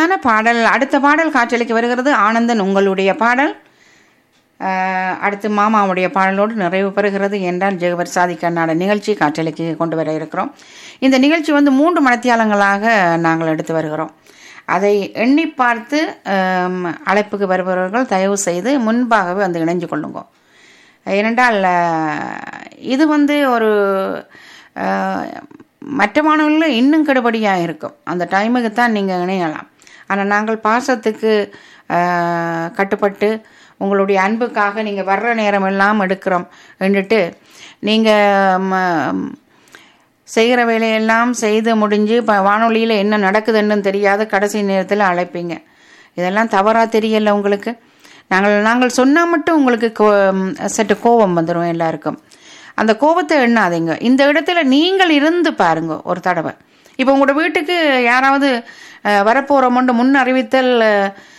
அருமையான பாடல் அடுத்த பாடல் காற்றலைக்கு வருகிறது ஆனந்தன் உங்களுடைய பாடல் அஹ், அடுத்து மாமாவுடைய பாடலோடு நிறைவு பெறுகிறது என்றால் ஜெகவர் சாதி கண்ணாட நிகழ்ச்சி காற்றலைக்கு கொண்டு வர இருக்கிறோம் இந்த நிகழ்ச்சி வந்து மூன்று மணத்தியாலங்களாக நாங்கள் எடுத்து வருகிறோம் அதை எண்ணி பார்த்து அம், அழைப்புக்கு வருபவர்கள் தயவு செய்து முன்பாகவே வந்து இணைஞ்சு கொள்ளுங்க ஏனென்றால் அஹ், இது வந்து ஒரு அஹ், மற்ற மாணவர்கள் இன்னும் கெடுபடியாக இருக்கும் அந்த டைமுக்கு தான் நீங்கள் இணையலாம் ஆனால் நாங்கள் பாசத்துக்கு அஹ், கட்டுப்பட்டு உங்களுடைய அன்புக்காக நீங்கள் வர்ற நேரம் எல்லாம் எடுக்கிறோம் என்றுட்டு நீங்கள் செய்கிற வேலையெல்லாம் செய்து முடிஞ்சு இப்போ வானொலியில் என்ன நடக்குதுன்னு தெரியாத கடைசி நேரத்தில் அழைப்பீங்க இதெல்லாம் தவறாக தெரியல உங்களுக்கு நாங்கள் நாங்கள் சொன்னால் மட்டும் உங்களுக்கு கோ ம், சற்று கோபம் வந்துடும் எல்லாருக்கும் அந்த கோபத்தை எண்ணாதீங்க இந்த இடத்துல நீங்கள் இருந்து பாருங்க ஒரு தடவை இப்போ உங்களோட வீட்டுக்கு யாராவது அஹ், வரப்போகிறோமோண்டு முன் அறிவித்தல் அஹ்,